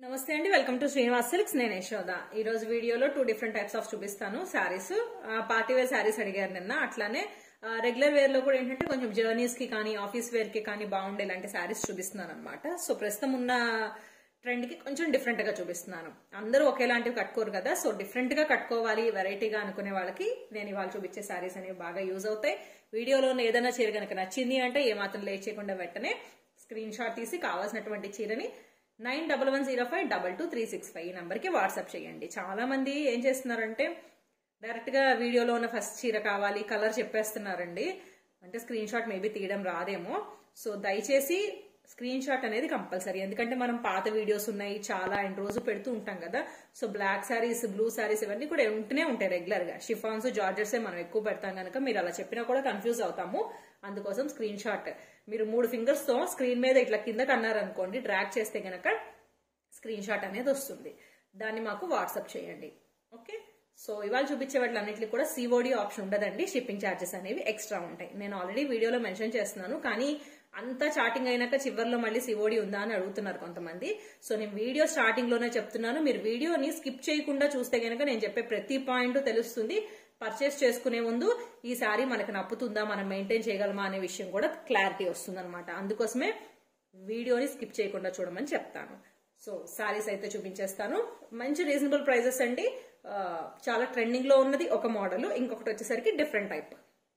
నమస్తే అండి welcome to Srinivas silks నేను యశోద ఈ రోజు వీడియోలో టూ డిఫరెంట్ టైప్స్ ఆఫ్ చూపిస్తాను శారీస్ పార్టీ వేర్ శారీస్ అడిగారు నిన్న అట్లానే రెగ్యులర్ వేర్ లో కూడా ఏంటంటే కొంచెం జర్నీస్ కి కానీ ఆఫీస్ వేర్ కి కానీ బాగుండే ఇలాంటి శారీస్ చూపిస్తున్నాను అనమాట సో ప్రస్తుతం ఉన్న ట్రెండ్ కి కొంచెం డిఫరెంట్ గా చూపిస్తున్నాను అందరూ ఒకేలాంటివి కట్టుకోరు కదా సో డిఫరెంట్ గా కట్టుకోవాలి వెరైటీగా అనుకునే వాళ్ళకి నేను ఇవాళ చూపించే శారీస్ అనేవి బాగా యూజ్ అవుతాయి వీడియోలో ఏదైనా చీర కనుక నచ్చింది అంటే ఏమాత్రం లేట్ చేయకుండా వెంటనే స్క్రీన్ షాట్ తీసి కావాల్సినటువంటి చీరని nine double one zero five double two three six five ఈ నెంబర్కి వాట్సాప్ చేయండి చాలా మంది ఏం చేస్తున్నారంటే డైరెక్ట్ గా వీడియోలో ఉన్న ఫస్ట్ చీర కావాలి కలర్ చెప్పేస్తున్నారండి అంటే స్క్రీన్ షాట్ మేబీ తీయడం రాదేమో సో దయచేసి స్క్రీన్ షాట్ అనేది కంపల్సరీ ఎందుకంటే మనం పాత వీడియోస్ ఉన్నాయి చాలా అండ్ రోజు పెడుతూ ఉంటాం కదా so black saris blue saris ఇవన్నీ కూడా ఉంటూనే ఉంటాయి రెగ్యులర్ గా షిఫాన్స్ జార్జెస్ మనం ఎక్కువ పెడతాం కనుక మీరు అలా చెప్పినా కూడా కన్ఫ్యూజ్ అవుతాము అందుకోసం స్క్రీన్ షాట్ మీరు మూడు ఫింగర్స్ తో స్క్రీన్ మీద ఇట్లా కిందకి అన్నారనుకోండి డ్రాగ్ చేస్తే గనక స్క్రీన్ షాట్ అనేది వస్తుంది దాన్ని మాకు వాట్సాప్ చేయండి ఓకే సో ఇవాళ చూపించే వాటిలన్నింటికి కూడా సిఓడి ఆప్షన్ ఉండదండి షిప్పింగ్ ఛార్జెస్ అనేవి ఎక్స్ట్రా ఉంటాయి నేను ఆల్రెడీ వీడియోలో మెన్షన్ చేస్తున్నాను కానీ అంతా చాటింగ్ అయినాక చివరిలో మళ్ళీ సిఓడి ఉందా అని అడుగుతున్నారు కొంతమంది సో నేను వీడియో స్టార్టింగ్ లోనే చెప్తున్నాను మీరు వీడియోని స్కిప్ చేయకుండా చూస్తే గనక నేను చెప్పే ప్రతి పాయింట్ తెలుస్తుంది పర్చేస్ చేసుకునే ముందు ఈ శారీ మనకు నప్పుతుందా మనం మెయింటైన్ చేయగలమా అనే విషయం కూడా క్లారిటీ వస్తుంది అనమాట అందుకోసమే వీడియోని స్కిప్ చేయకుండా చూడమని చెప్తాను సో శారీస్ అయితే చూపించేస్తాను మంచి రీజనబుల్ ప్రైజెస్ అండి చాలా ట్రెండింగ్ లో ఉన్నది ఒక మోడల్ ఇంకొకటి వచ్చేసరికి డిఫరెంట్ టైప్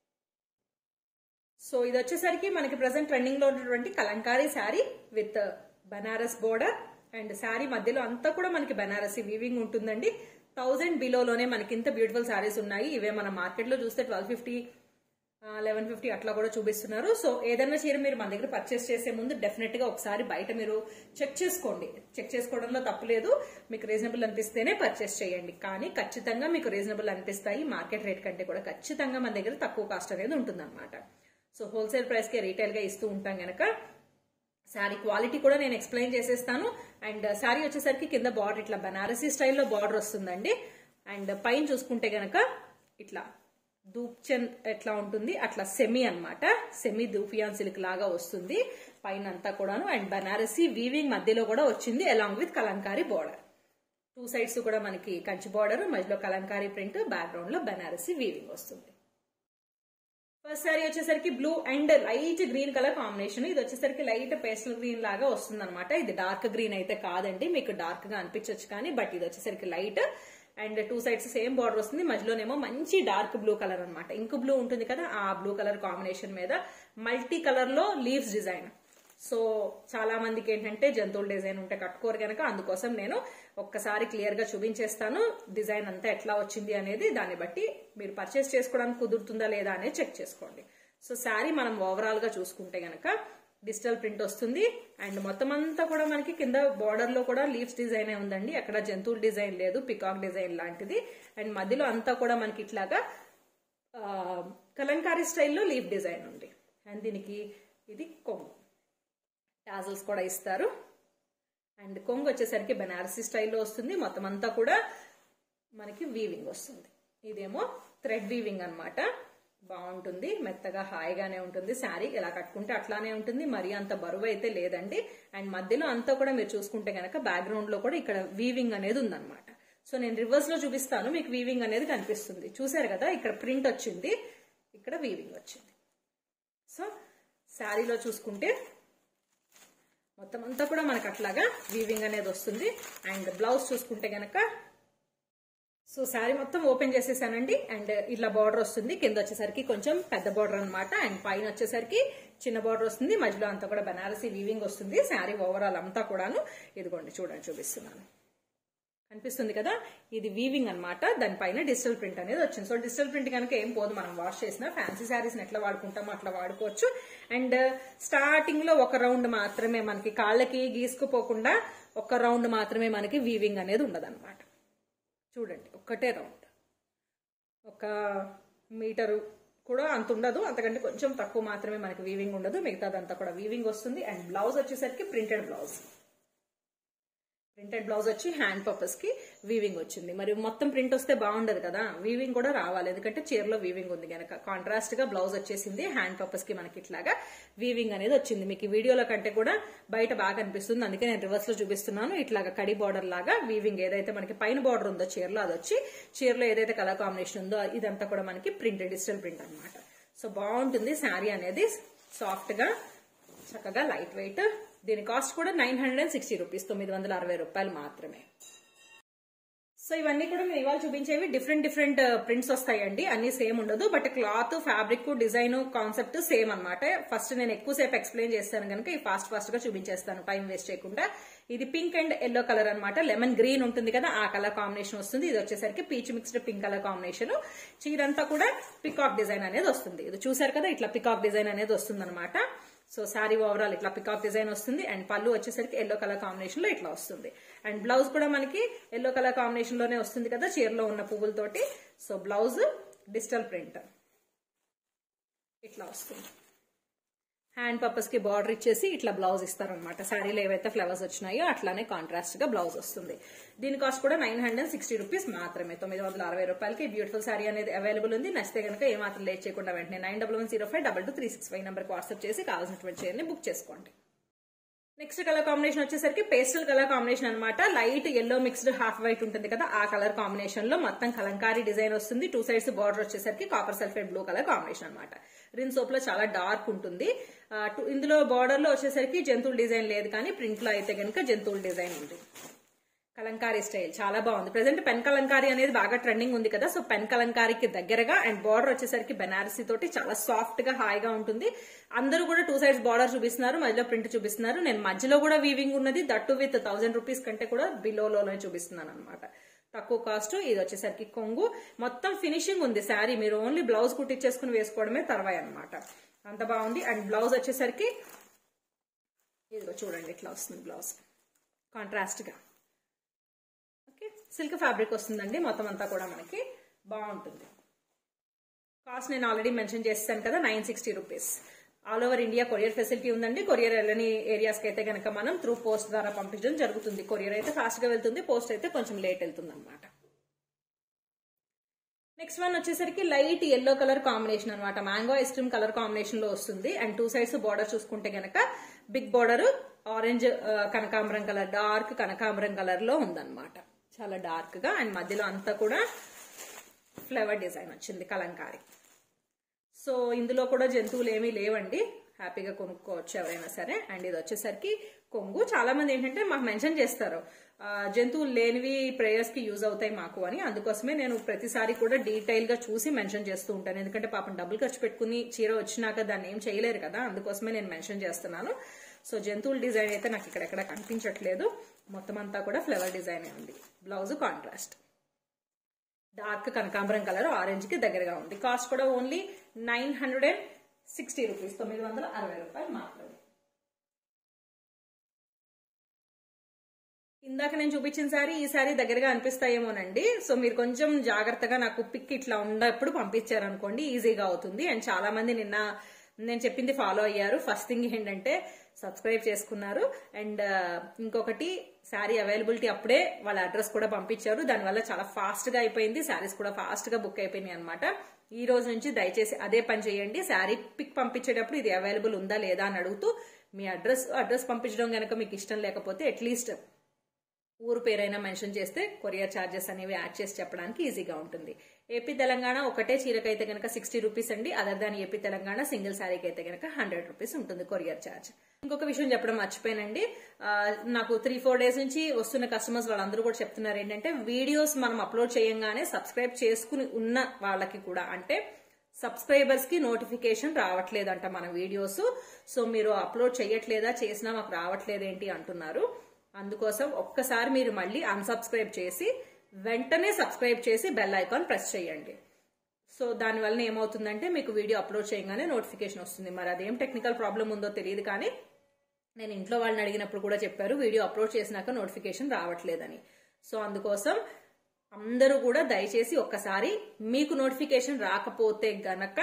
సో ఇది వచ్చేసరికి మనకి ప్రజెంట్ ట్రెండింగ్ లో ఉన్నటువంటి Kalamkari sari with Banaras border and sari మధ్యలో అంతా కూడా మనకి బనారసి వీవింగ్ ఉంటుందండి థౌజండ్ బిలోలోనే మనకి ఇంత బ్యూటిఫుల్ శారీస్ ఉన్నాయి ఇవే మన మార్కెట్ లో చూస్తే ట్వెల్వ్ ఫిఫ్టీ లెవెన్ ఫిఫ్టీ అట్లా కూడా చూపిస్తున్నారు సో ఏదైనా చీర మీరు మన దగ్గర పర్చేస్ చేసే ముందు డెఫినెట్ గా ఒకసారి బయట మీరు చెక్ చేసుకోండి చెక్ చేసుకోవడంలో తప్పులేదు మీకు రీజనబుల్ అనిపిస్తేనే పర్చేస్ చేయండి కానీ ఖచ్చితంగా మీకు రీజనబుల్ అనిపిస్తాయి మార్కెట్ రేట్ కంటే కూడా ఖచ్చితంగా మన దగ్గర తక్కువ కాస్ట్ అనేది ఉంటుందన్నమాట సో హోల్సేల్ ప్రైస్ కి రీటైల్ గా ఇస్తూ ఉంటాం గనక శారీ క్వాలిటీ కూడా నేను ఎక్స్ప్లెయిన్ చేసేస్తాను అండ్ శారీ వచ్చేసరికి కింద బార్డర్ ఇట్లా బనారసీ స్టైల్లో బార్డర్ వస్తుందండి అండ్ పైన చూసుకుంటే గనక ఇట్లా దూప్చన్ ఎట్లా ఉంటుంది అట్లా సెమీ అనమాట సెమీ దూపియాన్ సిల్క్ లాగా వస్తుంది పైన అంతా కూడాను అండ్ బనారసీ వీవింగ్ మధ్యలో కూడా వచ్చింది along with Kalamkari border two sides కూడా మనకి కంచి బార్డర్ మధ్యలో కలంకారీ ప్రింట్ బ్యాక్గ్రౌండ్ లో బనారసీ వీవింగ్ వస్తుంది ఫస్ట్ సారీ వచ్చేసరికి blue and light green colour combination ఇది వచ్చేసరికి లైట్ పేస్టల్ గ్రీన్ లాగా వస్తుంది అనమాట ఇది డార్క్ గ్రీన్ అయితే కాదండి మీకు డార్క్ గా అనిపించవచ్చు కానీ బట్ ఇది వచ్చేసరికి light and two sides same border వస్తుంది మధ్యలోనేమో మంచి డార్క్ బ్లూ కలర్ అనమాట ఇంక్ బ్లూ ఉంటుంది కదా ఆ బ్లూ కలర్ కాంబినేషన్ మీద మల్టీ కలర్ లో లీవ్స్ డిజైన్ సో చాలా మందికి ఏంటంటే జంతువుల డిజైన్ ఉంటే కట్టుకోరు కనుక అందుకోసం నేను ఒక్కసారి క్లియర్ గా చూపించేస్తాను డిజైన్ అంతా ఎట్లా వచ్చింది అనేది దాన్ని బట్టి మీరు పర్చేస్ చేసుకోవడానికి కుదురుతుందా లేదా అనేది చెక్ చేసుకోండి సో శారీ మనం ఓవరాల్ గా చూసుకుంటే గనక డిజిటల్ ప్రింట్ వస్తుంది అండ్ మొత్తం అంతా కూడా మనకి కింద బార్డర్ లో కూడా లీవ్స్ డిజైన్ ఉందండి అక్కడ జంతువుల డిజైన్ లేదు పికాక్ డిజైన్ లాంటిది అండ్ మధ్యలో అంతా కూడా మనకి ఇట్లాగా కలంకారీ స్టైల్లో లీఫ్ డిజైన్ ఉంది అండ్ దీనికి ఇది కొంగు టాజల్స్ కూడా ఇస్తారు అండ్ కొంగు వచ్చేసరికి బెనారసీ స్టైల్లో వస్తుంది మొత్తం అంతా కూడా మనకి వీవింగ్ వస్తుంది ఇదేమో థ్రెడ్ వీవింగ్ అనమాట బాగుంటుంది మెత్తగా హాయిగానే ఉంటుంది శారీ ఇలా కట్టుకుంటే అట్లానే ఉంటుంది మరీ అంత బరువు అయితే లేదండి అండ్ మధ్యలో అంతా కూడా మీరు చూసుకుంటే కనుక బ్యాక్గ్రౌండ్ లో కూడా ఇక్కడ వీవింగ్ అనేది ఉందన్నమాట సో నేను రివర్స్ లో చూపిస్తాను మీకు వీవింగ్ అనేది కనిపిస్తుంది చూసారు కదా ఇక్కడ ప్రింట్ వచ్చింది ఇక్కడ వీవింగ్ వచ్చింది సో శారీలో చూసుకుంటే మొత్తం అంతా కూడా మనకు అట్లాగా వీవింగ్ అనేది వస్తుంది అండ్ బ్లౌజ్ చూసుకుంటే గనక సో శారీ మొత్తం ఓపెన్ చేసేసానండి అండ్ ఇట్లా బార్డర్ వస్తుంది కింద వచ్చేసరికి కొంచెం పెద్ద బార్డర్ అనమాట అండ్ పైన వచ్చేసరికి చిన్న బార్డర్ వస్తుంది మధ్యలో అంతా కూడా బనారసీ వీవింగ్ వస్తుంది శారీ ఓవరాల్ అంతా కూడాను ఇదిగోండి చూడండి చూపిస్తున్నాను కనిపిస్తుంది కదా ఇది వీవింగ్ అనమాట దానిపైన డిజిటల్ ప్రింట్ అనేది వచ్చింది సో డిజిటల్ ప్రింట్ కనుక ఏం పోదు మనం వాష్ చేసిన ఫ్యాన్సీ శారీస్ ఎట్లా వాడుకుంటామో అట్లా వాడుకోవచ్చు అండ్ స్టార్టింగ్ లో ఒక రౌండ్ మాత్రమే మనకి కాళ్ళకి గీసుకుపోకుండా ఒక రౌండ్ మాత్రమే మనకి వీవింగ్ అనేది ఉండదన్నమాట చూడండి ఒక్కటే రౌండ్ ఒక మీటరు కూడా అంత ఉండదు అంతకంటే కొంచెం తక్కువ మాత్రమే మనకి వీవింగ్ ఉండదు మిగతాదంతా కూడా వీవింగ్ వస్తుంది అండ్ బ్లౌజ్ వచ్చేసరికి ప్రింటెడ్ బ్లౌజ్ ప్రింటెడ్ బ్లౌజ్ వచ్చి హ్యాండ్ పర్పస్ కి వీవింగ్ వచ్చింది మరి మొత్తం ప్రింట్ వస్తే బాగుండదు కదా వీవింగ్ కూడా రావాలి ఎందుకంటే చీరలో వీవింగ్ ఉంది కనుక కాంట్రాస్ట్ గా బ్లౌజ్ వచ్చేసింది హ్యాండ్ పర్పస్ కి మనకి ఇట్లాగా వీవింగ్ అనేది వచ్చింది మీకు ఈ వీడియోలో కంటే కూడా బయట బాగా అనిపిస్తుంది అందుకే నేను రివర్స్ లో చూపిస్తున్నాను ఇట్లాగా కడి బార్డర్ లాగా వీవింగ్ ఏదైతే మనకి పైన బార్డర్ ఉందో చీరలో అది వచ్చి చీరలో ఏదైతే కలర్ కాంబినేషన్ ఉందో ఇదంతా కూడా మనకి ప్రింట్ డిజిటల్ ప్రింట్ అన్నమాట సో బాగుంటుంది శారీ అనేది సాఫ్ట్ గా చక్కగా లైట్ వెయిట్ దీని కాస్ట్ కూడా nine hundred and sixty rupees తొమ్మిది వందల అరవై రూపాయలు మాత్రమే సో ఇవన్నీ కూడా మేము ఇవాళ చూపించేవి డిఫరెంట్ డిఫరెంట్ ప్రింట్స్ వస్తాయండి అన్ని సేమ్ ఉండదు but cloth fabric design concept same అన్నమాట ఫస్ట్ నేను ఎక్కువసేపు ఎక్స్ప్లెయిన్ చేస్తాను కనుక ఈ ఫాస్ట్ ఫాస్ట్ గా చూపించేస్తాను టైం వేస్ట్ చేయకుండా ఇది పింక్ అండ్ ఎల్లో కలర్ అన్నమాట లెమన్ గ్రీన్ ఉంటుంది కదా ఆ కలర్ కాంబినేషన్ వస్తుంది ఇది వచ్చేసరికి peach mixed pink colour combination చీరంతా కూడా పికాక్ డిజైన్ అనేది వస్తుంది ఇది చూసారు కదా ఇట్లా పికాక్ డిజైన్ అనేది వస్తుంది సో శారీ ఓవరాల్ ఇట్లా పికాక్ డిజైన్ వస్తుంది అండ్ పళ్ళు వచ్చేసరికి ఎల్లో కలర్ కాంబినేషన్ లో ఇట్లా వస్తుంది అండ్ బ్లౌజ్ కూడా మనకి ఎల్లో కలర్ కాంబినేషన్ లోనే వస్తుంది కదా చీరలో ఉన్న పువ్వులతోటి సో బ్లౌజ్ డిజిటల్ ప్రింట్ ఇట్లా వస్తుంది హ్యాండ్ పర్పస్ కి బార్డర్ ఇచ్చేసి ఇట్లా బ్లౌజ్ ఇస్తారనమాట శారీలో ఏవైతే ఫ్లవర్స్ వచ్చినాయో అట్లానే కాంట్రాస్ట్ గా బ్లౌజ్ వస్తుంది దీని కాస్ట్ కూడా నైన్ హండ్రెడ్ సిక్స్టీ రూపీస్ మాత్రమే తొమ్మిది వందల అరవై రూపాయలకి బ్యూటిఫుల్ శారీ అనేది అవైలబుల్ ఉంది నచ్చితే కనుక ఏమాత్రం లేట్ చేయకుండా వెంటనే nine double one zero five double two three six five నెంబర్కి వాట్సాప్ చేసి కావాల్సినటువంటి చైర్ని బుక్ చేసుకోండి నెక్స్ట్ కలర్ కాంబినేషన్ వచ్చేసరికి పేస్టల్ కలర్ కాంబినేషన్ అనమాట light yellow mixed half white ఉంటుంది కదా ఆ కలర్ కాంబినేషన్ లో మొత్తం కలంకారీ డిజైన్ వస్తుంది టూ సైడ్స్ బార్డర్ వచ్చేసరికి copper sulphate blue colour combination అనమాట రిన్ సోప్ లో చాలా డార్క్ ఉంటుంది ఆ, టు- ఇందులో బార్డర్ లో వచ్చేసరికి జంతువుల డిజైన్ లేదు కానీ ప్రింట్ లో అయితే కనుక జంతువుల డిజైన్ ఉంది కలంకారీ స్టైల్ చాలా బాగుంది ప్రెసెంట్ పెన్ కలంకారీ అనేది బాగా ట్రెండింగ్ ఉంది కదా సో పెన్ కలంకారీకి దగ్గరగా అండ్ బార్డర్ వచ్చేసరికి బెనారసీ తోటి చాలా సాఫ్ట్ గా హాయిగా ఉంటుంది అందరూ కూడా టూ సైడ్స్ బార్డర్ చూపిస్తున్నారు మధ్యలో ప్రింట్ చూపిస్తున్నారు నేను మధ్యలో కూడా వీవింగ్ ఉన్నది దట్టు విత్ థౌసండ్ రూపీస్ కంటే కూడా బిలోలోనే చూపిస్తున్నాను అనమాట తక్కువ కాస్ట్ ఇది వచ్చేసరికి కొంగు మొత్తం ఫినిషింగ్ ఉంది శారీ మీరు ఓన్లీ బ్లౌజ్ కుట్టించేసుకుని వేసుకోవడమే తర్వాయి అనమాట అంత బాగుంది అండ్ బ్లౌజ్ వచ్చేసరికి ఇదిగో చూడండి ఇట్లా వస్తుంది బ్లౌజ్ కాంట్రాస్ట్ గా ఓకే సిల్క్ ఫ్యాబ్రిక్ వస్తుందండి మొత్తం అంతా కూడా మనకి బాగుంటుంది కాస్ట్ నేను ఆల్రెడీ మెన్షన్ చేస్తాను కదా nine sixty rupees all over India courier facility ఉందండి కొరియర్ వెళ్ళని ఏరియాస్ కి అయితే కనుక మనం త్రూ పోస్ట్ ద్వారా పంపించడం జరుగుతుంది కొరియర్ అయితే ఫాస్ట్ గా వెళ్తుంది పోస్ట్ అయితే కొంచెం లేట్ వెళ్తుంది అనమాట నెక్స్ట్ వన్ వచ్చేసరికి లైట్ ఎల్లో కలర్ కాంబినేషన్ అనమాట mango ice cream colour combination లో వస్తుంది అండ్ టూ సైడ్స్ బార్డర్ చూసుకుంటే గనక బిగ్ బార్డర్ ఆరెంజ్ కనకాంబరం కలర్ డార్క్ కనకాంబరం కలర్ లో ఉందన్నమాట చాలా డార్క్ గా అండ్ మధ్యలో అంతా కూడా ఫ్లవర్ డిజైన్ వచ్చింది కలంకారీ సో ఇందులో కూడా జంతువులు ఏమీ లేవండి హ్యాపీగా కొనుక్కోవచ్చు ఎవరైనా సరే అండ్ ఇది వచ్చేసరికి కొంగు చాలా మంది ఏంటంటే మాకు మెన్షన్ చేస్తారు ఆ, జంతువులు లేనివి ప్రేయర్స్ కి యూజ్ అవుతాయి మాకు అని అందుకోసమే నేను ప్రతిసారి కూడా డీటెయిల్ గా చూసి మెన్షన్ చేస్తూ ఉంటాను ఎందుకంటే పాపం డబ్బులు ఖర్చు పెట్టుకుని చీర వచ్చినాక దాన్ని ఏం చేయలేరు కదా అందుకోసమే నేను మెన్షన్ చేస్తున్నాను సో జంతువుల డిజైన్ అయితే నాకు ఇక్కడెక్కడ కనిపించట్లేదు మొత్తం అంతా కూడా ఫ్లవర్ డిజైన్ ఉంది బ్లౌజ్ కాంట్రాస్ట్ డార్క్ కనకాంబరం కలర్ ఆరెంజ్ కి దగ్గరగా ఉంది కాస్ట్ కూడా only nine hundred and sixty rupees తొమ్మిది వందల అరవై రూపాయలు మాత్రమే ఇందాక నేను చూపించిన సారీ ఈ సారీ దగ్గరగా అనిపిస్తాయేమోనండి సో మీరు కొంచెం జాగ్రత్తగా నాకు పిక్ ఇట్లా ఉన్నప్పుడు పంపించారనుకోండి ఈజీగా అవుతుంది అండ్ చాలా మంది నిన్న నేను చెప్పింది ఫాలో అయ్యారు ఫస్ట్ థింగ్ ఏంటంటే సబ్స్క్రైబ్ చేసుకున్నారు అండ్ ఇంకొకటి శారీ అవైలబిలిటీ అప్పుడే వాళ్ళ అడ్రస్ కూడా పంపించారు దానివల్ల చాలా ఫాస్ట్ గా అయిపోయింది శారీస్ కూడా ఫాస్ట్ గా బుక్ అయిపోయినాయి అనమాట ఈ రోజు నుంచి దయచేసి అదే పని చేయండి శారీ పిక్ పంపించేటప్పుడు ఇది అవైలబుల్ ఉందా లేదా అని అడుగుతూ మీ అడ్రస్ అడ్రస్ పంపించడం కనుక మీకు ఇష్టం లేకపోతే అట్లీస్ట్ ఊరు పేరైనా మెన్షన్ చేస్తే కొరియర్ ఛార్జెస్ అనేవి యాడ్ చేసి చెప్పడానికి ఈజీగా ఉంటుంది ఏపీ తెలంగాణ ఒకటే చీరకైతే కనుక సిక్స్టీ రూపీస్ అండి అదర్ దాని ఏపీ తెలంగాణ సింగిల్ శారీకి అయితే కనుక హండ్రెడ్ రూపీస్ ఉంటుంది కొరియర్ ఛార్జ్ ఇంకొక విషయం చెప్పడం మర్చిపోయానండి ఆ, నాకు త్రీ ఫోర్ డేస్ నుంచి వస్తున్న కస్టమర్స్ వాళ్ళందరూ కూడా చెప్తున్నారు ఏంటంటే వీడియోస్ మనం అప్లోడ్ చేయంగానే సబ్స్క్రైబ్ చేసుకుని ఉన్న వాళ్ళకి కూడా అంటే సబ్స్క్రైబర్స్ కి నోటిఫికేషన్ రావట్లేదంట మన వీడియోస్ సో మీరు అప్లోడ్ చేయట్లేదా చేసినా మాకు రావట్లేదు ఏంటి అంటున్నారు అందుకోసం ఒక్కసారి మీరు మళ్ళీ అన్సబ్స్క్రైబ్ చేసి వెంటనే సబ్స్క్రైబ్ చేసి బెల్ ఐకాన్ ప్రెస్ చేయండి సో దానివల్ల ఏమవుతుందంటే మీకు వీడియో అప్లోడ్ చేయగానే నోటిఫికేషన్ వస్తుంది మరి అదేం టెక్నికల్ ప్రాబ్లం ఉందో తెలియదు కానీ నేను ఇంట్లో వాళ్ళని అడిగినప్పుడు కూడా చెప్పారు వీడియో అప్లోడ్ చేసినాక నోటిఫికేషన్ రావట్లేదని సో అందుకోసం అందరూ కూడా దయచేసి ఒక్కసారి మీకు నోటిఫికేషన్ రాకపోతే గనక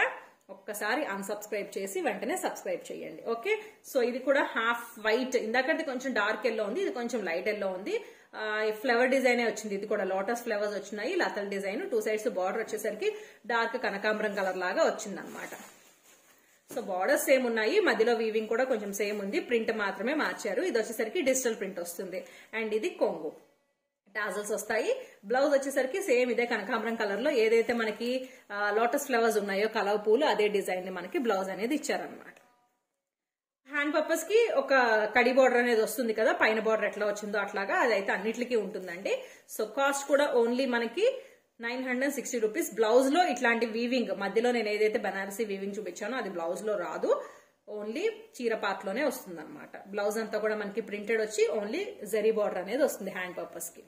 ఒక్కసారి అన్సబ్స్క్రైబ్ చేసి వెంటనే సబ్స్క్రైబ్ చేయండి ఓకే సో ఇది కూడా హాఫ్ వైట్ ఇందాకంటే కొంచెం డార్క్ ఎల్లో ఉంది ఇది కొంచెం లైట్ ఎల్లో ఉంది ఫ్లవర్ డిజైన్ వచ్చింది ఇది కూడా లోటస్ ఫ్లవర్స్ వచ్చినాయి లతల్ డిజైన్ టూ సైడ్స్ బార్డర్ వచ్చేసరికి డార్క్ కనకాంబరం కలర్ లాగా వచ్చింది అనమాట సో బార్డర్స్ సేమ్ ఉన్నాయి మధ్యలో వీవింగ్ కూడా కొంచెం సేమ్ ఉంది ప్రింట్ మాత్రమే మార్చారు ఇది వచ్చేసరికి డిజిటల్ ప్రింట్ వస్తుంది అండ్ ఇది కొంగు టాజల్స్ వస్తాయి బ్లౌజ్ వచ్చేసరికి సేమ్ ఇదే కనకాంబరం కలర్ లో ఏదైతే మనకి లోటస్ ఫ్లవర్స్ ఉన్నాయో కలవ పూలు అదే డిజైన్ ని మనకి బ్లౌజ్ అనేది ఇచ్చారనమాట హ్యాండ్ పర్పస్ కి ఒక కడి బార్డర్ అనేది వస్తుంది కదా పైన బార్డర్ ఎట్లా వచ్చిందో అట్లాగా అదైతే అన్నిటికీ ఉంటుందండి సో కాస్ట్ కూడా ఓన్లీ మనకి nine hundred sixty rupees blouse లో ఇట్లాంటి వీవింగ్ మధ్యలో నేను ఏదైతే బనారసీ వీవింగ్ చూపించానో అది బ్లౌజ్ లో రాదు ఓన్లీ చీర పార్ట్ లోనే వస్తుంది అనమాట బ్లౌజ్ అంతా కూడా మనకి ప్రింటెడ్ వచ్చి ఓన్లీ జరీ బార్డర్ అనేది వస్తుంది హ్యాండ్ పర్పస్ కి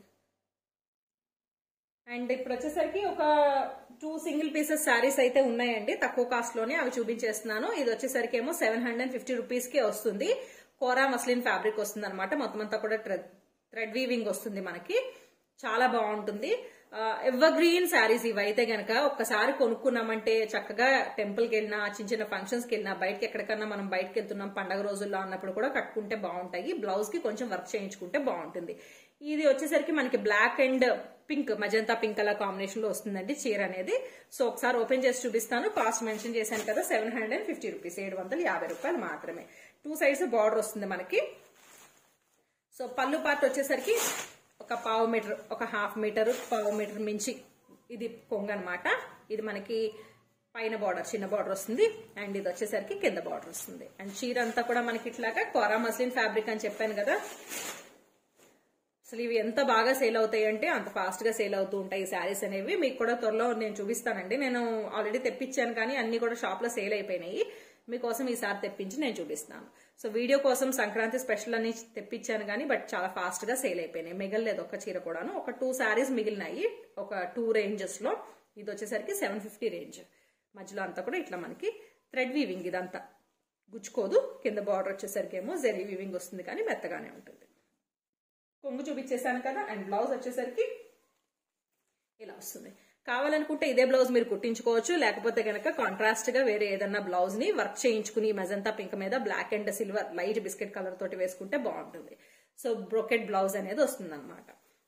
అండ్ ఇప్పుడు వచ్చేసరికి ఒక టూ సింగిల్ పీసెస్ శారీస్ అయితే ఉన్నాయండి తక్కువ కాస్ట్ లోనే అవి చూపించేస్తున్నాను ఇది వచ్చేసరికి ఏమో సెవెన్ హండ్రెడ్ ఫిఫ్టీ రూపీస్ కి వస్తుంది కోరా మస్లిన్ ఫ్యాబ్రిక్ వస్తుంది అనమాట మొత్తం అంతా కూడా థ్రెడ్ వీవింగ్ వస్తుంది మనకి చాలా బాగుంటుంది ఎవర్ గ్రీన్ శారీస్ ఇవైతే గనక ఒక్కసారి కొనుక్కున్నామంటే చక్కగా టెంపుల్కి వెళ్ళినా చిన్న చిన్న ఫంక్షన్స్కి వెళ్ళినా బయటకి ఎక్కడికన్నా మనం బయటకి వెళ్తున్నాం పండగ రోజుల్లో అన్నప్పుడు కూడా కట్టుకుంటే బాగుంటాయి బ్లౌజ్ కి కొంచెం వర్క్ చేయించుకుంటే బాగుంటుంది ఇది వచ్చేసరికి మనకి black and pink magenta pink colour combination లో వస్తుందండి చీర అనేది సో ఒకసారి ఓపెన్ చేసి చూపిస్తాను కాస్ట్ మెన్షన్ చేశాను కదా seven hundred and fifty rupees ఏడు వందల యాభై రూపాయలు మాత్రమే టూ సైడ్స్ బార్డర్ వస్తుంది మనకి సో పళ్ళు పార్ట్ వచ్చేసరికి ఒక పావు మీటర్ ఒక హాఫ్ మీటర్ పావు మీటర్ మించి ఇది కొంగ అనమాట ఇది మనకి పైన బార్డర్ చిన్న బార్డర్ వస్తుంది అండ్ ఇది వచ్చేసరికి కింద బార్డర్ వస్తుంది అండ్ చీర అంతా కూడా మనకి ఇట్లాగా కోరా మస్లిన్ ఫ్యాబ్రిక్ అని చెప్పాను కదా అసలు ఇవి ఎంత బాగా సేల్ అవుతాయి అంటే అంత ఫాస్ట్ గా సేల్ అవుతూ ఉంటాయి ఈ శారీస్ అనేవి మీకు కూడా త్వరలో నేను చూపిస్తానండి నేను ఆల్రెడీ తెప్పించాను కానీ అన్ని కూడా షాప్ లో సేల్ అయిపోయినాయి మీకోసం ఈసారి తెప్పించి నేను చూపిస్తాను సో వీడియో కోసం సంక్రాంతి స్పెషల్ అని తెప్పించాను కానీ బట్ చాలా ఫాస్ట్ గా సేల్ అయిపోయినాయి మిగలలేదు ఒక చీర కూడాను ఒక టూ శారీస్ మిగిలినాయి ఒక టూ రేంజెస్ లో ఇది వచ్చేసరికి సెవెన్ ఫిఫ్టీ రేంజ్ మధ్యలో అంతా కూడా ఇట్లా మనకి థ్రెడ్ వీవింగ్ ఇదంతా గుచ్చుకోదు కింద బార్డర్ వచ్చేసరికి ఏమో జెరీ వీవింగ్ వస్తుంది కానీ మెత్తగానే ఉంటుంది కొంగు చూపించేశాను కదా అండ్ బ్లౌజ్ వచ్చేసరికి ఇలా వస్తుంది కావాలనుకుంటే ఇదే బ్లౌజ్ మీరు కుట్టించుకోవచ్చు లేకపోతే కనుక కాంట్రాస్ట్ గా వేరే ఏదన్నా బ్లౌజ్ ని వర్క్ చేయించుకుని మెజంతా పింక్ మీద black and silver light biscuit colour తోటి వేసుకుంటే బాగుంటుంది సో బ్రోకెట్ బ్లౌజ్ అనేది వస్తుంది అనమాట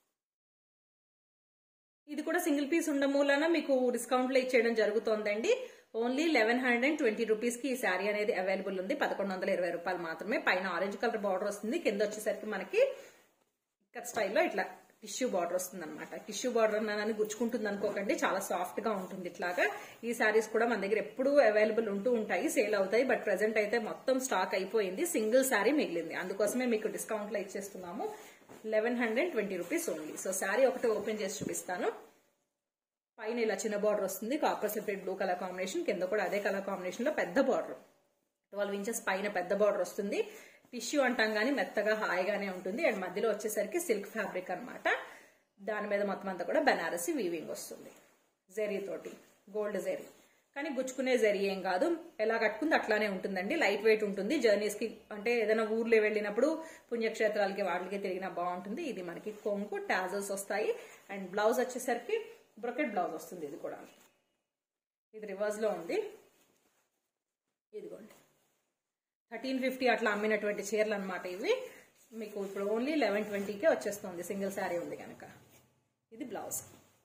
ఇది కూడా సింగిల్ పీస్ ఉండ మూలన మీకు డిస్కౌంట్ లో ఇచ్చేయడం జరుగుతోందండి only eleven hundred and twenty rupees కి ఈ శారీ అనేది అవైలబుల్ ఉంది పదకొండు వందల ఇరవై రూపాయలు మాత్రమే పైన ఆరెంజ్ కలర్ బార్డర్ వస్తుంది కింద వచ్చేసరికి మనకి ఇక్కత్ స్టైల్లో ఇట్లా టిష్యూ బార్డర్ వస్తుంది అనమాట టిష్యూ బార్డర్ అని గుచ్చుకుంటుంది అనుకోకండి చాలా సాఫ్ట్ గా ఉంటుంది ఇట్లాగా ఈ శారీస్ కూడా మన దగ్గర ఎప్పుడూ అవైలబుల్ ఉంటూ ఉంటాయి సేల్ అవుతాయి బట్ ప్రెసెంట్ అయితే మొత్తం స్టాక్ అయిపోయింది సింగిల్ శారీ మిగిలింది అందుకోసమే మీకు డిస్కౌంట్ లో ఇచ్చేస్తున్నాము eleven hundred twenty rupees only so sari ఒకటి ఓపెన్ చేసి చూపిస్తాను పైన ఇలా చిన్న బార్డర్ వస్తుంది copper separate blue colour combination కింద కూడా అదే కలర్ కాంబినేషన్ లో పెద్ద బార్డర్ ట్వెల్వ్ ఇంచెస్ పైన పెద్ద బార్డర్ వస్తుంది టిష్యూ అంటాం కానీ మెత్తగా హాయిగానే ఉంటుంది అండ్ మధ్యలో వచ్చేసరికి సిల్క్ ఫ్యాబ్రిక్ అనమాట దాని మీద మొత్తం అంతా కూడా బెనారసి వీవింగ్ వస్తుంది జెరీ తోటి గోల్డ్ జెరీ కానీ గుచ్చుకునే జరీ ఏం కాదు ఎలా కట్టుకుంది అట్లానే ఉంటుందండి లైట్ వెయిట్ ఉంటుంది జర్నీస్ కి అంటే ఏదైనా ఊర్లో వెళ్ళినప్పుడు పుణ్యక్షేత్రాలకి వాటికి తిరిగినా బాగుంటుంది ఇది మనకి కొంగు టాజల్స్ వస్తాయి అండ్ బ్లౌజ్ వచ్చేసరికి బ్రొకెట్ బ్లౌజ్ వస్తుంది ఇది కూడా ఇది రివర్స్ లో ఉంది ఇదిగోండి థర్టీన్ ఫిఫ్టీ అట్లా అమ్మినటువంటి చీరలు అనమాట ఇవి మీకు ఇప్పుడు ఓన్లీ లెవెన్ ట్వంటీకే వచ్చేస్తుంది సింగిల్ శారీ ఉంది కనుక ఇది బ్లౌజ్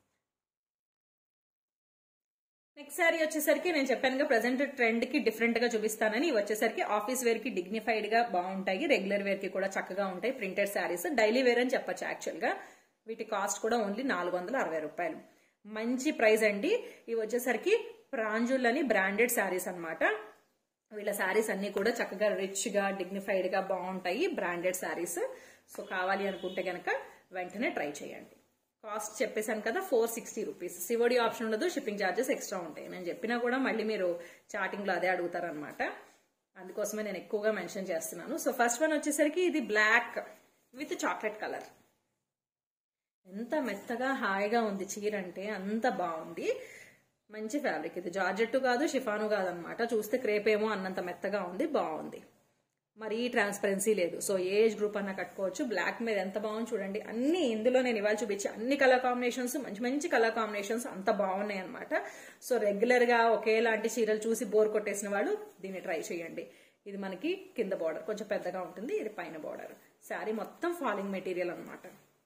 నెక్స్ట్ శారీ వచ్చేసరికి నేను చెప్పానుగా ప్రజెంట్ ట్రెండ్ కి డిఫరెంట్ గా చూపిస్తానని ఇవి వచ్చేసరికి ఆఫీస్ వేర్ కి డిగ్నిఫైడ్ గా బాగుంటాయి రెగ్యులర్ వేర్ కి కూడా చక్కగా ఉంటాయి ప్రింటెడ్ శారీస్ డైలీ వేర్ అని చెప్పొచ్చు యాక్చువల్ గా వీటి కాస్ట్ కూడా ఓన్లీ నాలుగు వందల అరవై రూపాయలు మంచి ప్రైస్ అండి ఇవి వచ్చేసరికి ప్రాంజుల్ అని బ్రాండెడ్ శారీస్ అనమాట వీళ్ళ శారీస్ అన్ని కూడా చక్కగా రిచ్ గా డిగ్నిఫైడ్ గా బాగుంటాయి బ్రాండెడ్ శారీస్ సో కావాలి అనుకుంటే గనక వెంటనే ట్రై చేయండి కాస్ట్ చెప్పేశాను కదా four sixty rupees COD option ఉండదు షిప్పింగ్ ఛార్జెస్ ఎక్స్ట్రా ఉంటాయి నేను చెప్పినా కూడా మళ్ళీ మీరు చాటింగ్ లో అదే అడుగుతారనమాట అందుకోసమే నేను ఎక్కువగా మెన్షన్ చేస్తున్నాను సో ఫస్ట్ వన్ వచ్చేసరికి ఇది బ్లాక్ విత్ చాక్లెట్ కలర్ ఎంత మెత్తగా హాయిగా ఉంది చీర అంటే అంత బాగుంది మంచి ఫ్యాబ్రిక్ ఇది జార్జెట్ కాదు షిఫాను కాదు అనమాట చూస్తే క్రేప్ ఏమో అన్నంత మెత్తగా ఉంది బాగుంది మరీ ట్రాన్స్పరెన్సీ లేదు సో ఏజ్ గ్రూప్ అన్న కట్టుకోవచ్చు బ్లాక్ మీద ఎంత బాగుంది చూడండి అన్ని ఇందులో నేను ఇవాళ చూపించి అన్ని కలర్ కాంబినేషన్స్ మంచి మంచి కలర్ కాంబినేషన్స్ అంత బాగున్నాయి అనమాట సో రెగ్యులర్ గా ఒకేలాంటి చీరలు చూసి బోర్ కొట్టేసిన వాళ్ళు దీన్ని ట్రై చేయండి ఇది మనకి కింద బార్డర్ కొంచెం పెద్దగా ఉంటుంది ఇది పైన బార్డర్ శారీ మొత్తం ఫాలింగ్ మెటీరియల్ అనమాట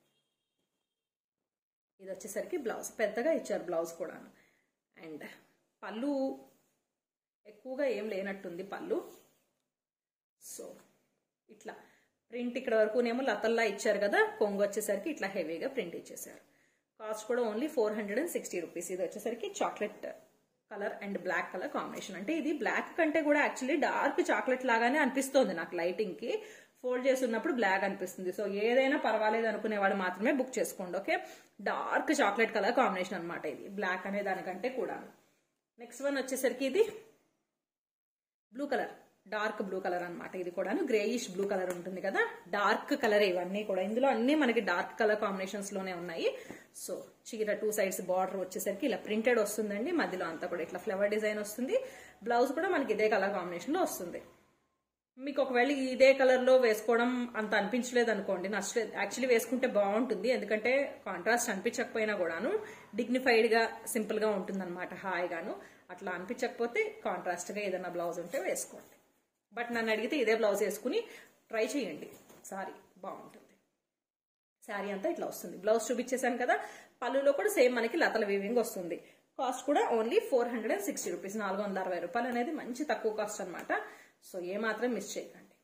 ఇది వచ్చేసరికి బ్లౌజ్ పెద్దగా ఇచ్చారు బ్లౌజ్ కూడా అండ్ పళ్ళు ఎక్కువగా ఏం లేనట్టుంది పళ్ళు సో ఇట్లా ప్రింట్ ఇక్కడ వరకునేమో లతల్లా ఇచ్చారు కదా కొంగు వచ్చేసరికి ఇట్లా హెవీగా ప్రింట్ ఇచ్చేసారు కాస్ట్ కూడా only four hundred and sixty rupees ఇది వచ్చేసరికి chocolate colour and black colour combination అంటే ఇది బ్లాక్ కంటే కూడా యాక్చువల్లీ డార్క్ చాక్లెట్ లాగానే అనిపిస్తోంది నాకు లైటింగ్ కి ఫోల్డ్ చేస్తున్నప్పుడు బ్లాక్ అనిపిస్తుంది సో ఏదైనా పర్వాలేదు అనుకునే వాళ్ళు మాత్రమే బుక్ చేసుకోండి okay dark chocolate colour combination అనమాట ఇది బ్లాక్ అనే దానికంటే కూడా నెక్స్ట్ వన్ వచ్చేసరికి ఇది blue colour dark blue colour అనమాట ఇది కూడా గ్రేయిష్ బ్లూ కలర్ ఉంటుంది కదా డార్క్ కలర్ ఇవన్నీ కూడా ఇందులో అన్ని మనకి డార్క్ కలర్ కాంబినేషన్స్ లోనే ఉన్నాయి సో చీర టూ సైడ్స్ బార్డర్ వచ్చేసరికి ఇలా ప్రింటెడ్ వస్తుందండి మధ్యలో అంతా కూడా ఇట్లా ఫ్లవర్ డిజైన్ వస్తుంది బ్లౌజ్ కూడా మనకి ఇదే కలర్ కాంబినేషన్ లో వస్తుంది మీకు ఒకవేళ ఇదే కలర్ లో వేసుకోవడం అంత అనిపించలేదు అనుకోండి నచ్చలేదు యాక్చువల్లీ వేసుకుంటే బాగుంటుంది ఎందుకంటే కాంట్రాస్ట్ అనిపించకపోయినా కూడాను డిగ్నిఫైడ్ గా సింపుల్ గా ఉంటుంది అనమాట హాయిగాను అట్లా అనిపించకపోతే కాంట్రాస్ట్ గా ఏదైనా బ్లౌజ్ ఉంటే వేసుకోండి బట్ నన్ను అడిగితే ఇదే బ్లౌజ్ వేసుకుని ట్రై చేయండి సారీ బాగుంటుంది శారీ అంతా ఇట్లా వస్తుంది బ్లౌజ్ చూపించేశాను కదా పళ్ళులో కూడా సేమ్ మనకి లతల వీవింగ్ వస్తుంది కాస్ట్ కూడా only four hundred and sixty rupees నాలుగు వందల అరవై రూపాయలు అనేది మంచి తక్కువ కాస్ట్ అనమాట సో ఏ మాత్రం మిస్ చేయకండి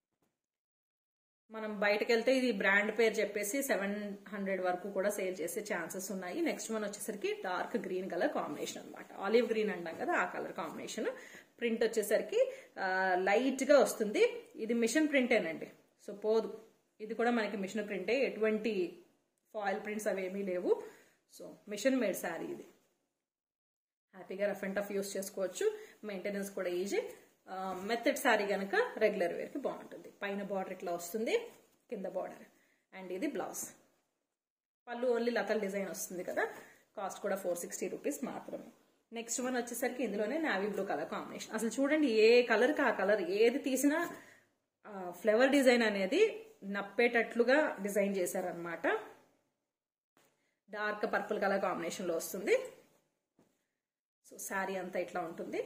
మనం బయటకు వెళ్తే ఇది బ్రాండ్ పేరు చెప్పేసి సెవెన్ హండ్రెడ్ వరకు కూడా సేల్ చేసే ఛాన్సెస్ ఉన్నాయి నెక్స్ట్ వన్ వచ్చేసరికి డార్క్ గ్రీన్ కలర్ కాంబినేషన్ అనమాట ఆలివ్ గ్రీన్ అంటాం కదా ఆ కలర్ కాంబినేషన్ ప్రింట్ వచ్చేసరికి లైట్ గా వస్తుంది ఇది మిషన్ ప్రింటేనండి సో పోదు ఇది కూడా మనకి మిషన్ ప్రింటే ఎటువంటి ఫాయిల్ ప్రింట్స్ అవి ఏమీ లేవు సో మిషన్ మేడ్ శారీ ఇది హ్యాపీగా రఫ్ అండ్ టఫ్ యూస్ చేసుకోవచ్చు మెయింటెనెన్స్ కూడా ఈజీ మెథడ్ శారీ కనుక రెగ్యులర్ వేర్కి బాగుంటుంది పైన బార్డర్ ఇట్లా వస్తుంది కింద బార్డర్ అండ్ ఇది బ్లౌజ్ పళ్ళు ఓన్లీ లతల్ డిజైన్ వస్తుంది కదా కాస్ట్ కూడా ఫోర్ సిక్స్టీ రూపీస్ మాత్రమే నెక్స్ట్ వన్ వచ్చేసరికి ఇందులోనే నావీ బ్లూ కలర్ కాంబినేషన్ అసలు చూడండి ఏ కలర్కి ఆ కలర్ ఏది తీసినా ఫ్లవర్ డిజైన్ అనేది నప్పేటట్లుగా డిజైన్ చేశారనమాట డార్క్ పర్పుల్ కలర్ కాంబినేషన్లో వస్తుంది సో శారీ అంతా ఇట్లా ఉంటుంది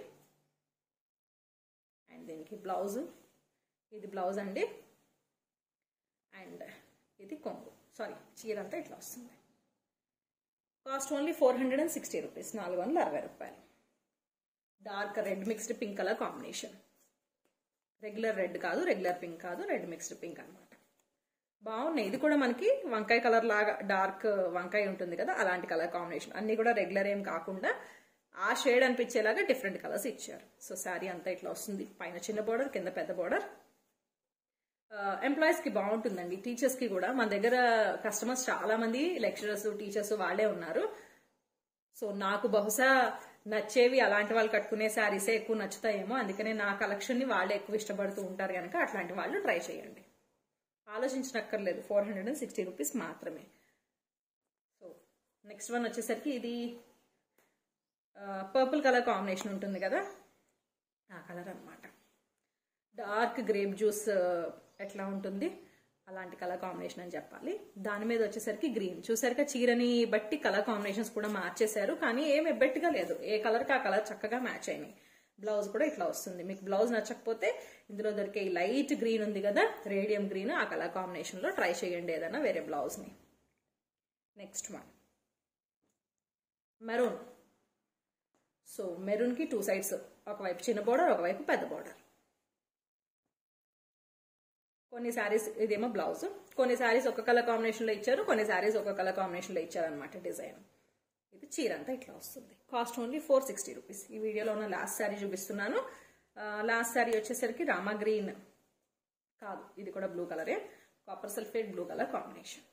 అండ్ దీనికి బ్లౌజ్ ఇది బ్లౌజ్ అండి అండ్ ఇది కొంగు సారీ చీర అంతా ఇట్లా వస్తుంది cost only four hundred and sixty rupees నాలుగు వందల అరవై రూపాయలు dark red mixed pink colour combination regular red కాదు రెగ్యులర్ పింక్ కాదు రెడ్ మిక్స్డ్ పింక్ అనమాట బాగున్నాయి ఇది కూడా మనకి వంకాయ కలర్ లాగా డార్క్ వంకాయ ఉంటుంది కదా అలాంటి కలర్ కాంబినేషన్ అన్ని కూడా రెగ్యులర్ ఏం కాకుండా ఆ షేడ్ అనిపించేలాగా డిఫరెంట్ కలర్స్ ఇచ్చారు సో శారీ అంతా ఇట్లా వస్తుంది పైన చిన్న బోర్డర్ కింద పెద్ద బోర్డర్ ఎంప్లాయీస్ కి బాగుంటుందండి టీచర్స్ కి కూడా మన దగ్గర కస్టమర్స్ చాలా మంది లెక్చరర్స్ టీచర్స్ వాళ్ళే ఉన్నారు సో నాకు బహుశా నచ్చేవి అలాంటి వాళ్ళు కట్టుకునే శారీసే ఎక్కువ నచ్చుతాయేమో అందుకనే నా కలెక్షన్ ని వాళ్ళే ఎక్కువ ఇష్టపడుతూ ఉంటారు కనుక అట్లాంటి వాళ్ళు ట్రై చేయండి ఆలోచించనక్కర్లేదు four hundred and sixty rupees మాత్రమే సో నెక్స్ట్ వన్ వచ్చేసరికి ఇది పర్పుల్ కలర్ కాంబినేషన్ ఉంటుంది కదా ఆ కలర్ అనమాట డార్క్ గ్రేప్ జ్యూస్ ఎట్లా ఉంటుంది అలాంటి కలర్ కాంబినేషన్ అని చెప్పాలి దాని మీద వచ్చేసరికి గ్రీన్ చూసారుగా చీరని బట్టి కలర్ కాంబినేషన్స్ కూడా మార్చేశారు కానీ ఏం ఎబ్బెట్టుగా లేదు ఏ కలర్కి ఆ కలర్ చక్కగా మ్యాచ్ అయినాయి బ్లౌజ్ కూడా ఇట్లా వస్తుంది మీకు బ్లౌజ్ నచ్చకపోతే ఇందులో దొరికే లైట్ గ్రీన్ ఉంది కదా రేడియం గ్రీన్ ఆ కలర్ కాంబినేషన్లో ట్రై చేయండి ఏదైనా వేరే బ్లౌజ్ని నెక్స్ట్ వన్ మెరూన్ సో మెరూన్కి టూ సైడ్స్ ఒకవైపు చిన్న బోర్డర్ ఒకవైపు పెద్ద బోర్డర్ కొన్ని శారీస్ ఇదేమో బ్లౌజ్ కొన్ని శారీస్ ఒక కలర్ కాంబినేషన్లో ఇచ్చారు కొన్ని శారీస్ ఒక కలర్ కాంబినేషన్లో ఇచ్చారు అనమాట డిజైన్ ఇది చీర అంతా ఇట్లా వస్తుంది cost only four sixty rupees ఈ వీడియోలో ఉన్న లాస్ట్ శారీ చూపిస్తున్నాను లాస్ట్ శారీ వచ్చేసరికి రామా గ్రీన్ కాదు ఇది కూడా బ్లూ కలరే copper sulphate blue colour combination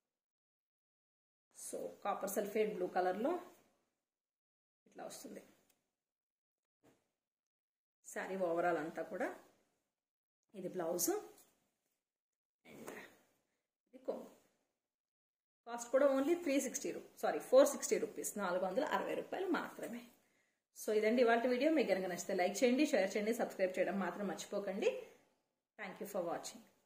so copper sulphate blue కలర్లో ఇట్లా వస్తుంది శారీ ఓవరాల్ అంతా కూడా ఇది బ్లౌజ్ అండ్ ఇది కొంగు కాస్ట్ కూడా ఓన్లీ త్రీ సిక్స్టీ రూ సారీ ఫోర్ సిక్స్టీ రూపీస్ నాలుగు వందల అరవై రూపాయలు మాత్రమే సో ఇదండి ఇవాళ వీడియో మీకు కనుక నచ్చితే లైక్ చేయండి షేర్ చేయండి సబ్స్క్రైబ్ చేయడం మాత్రం మర్చిపోకండి థ్యాంక్ యూ ఫర్ వాచింగ్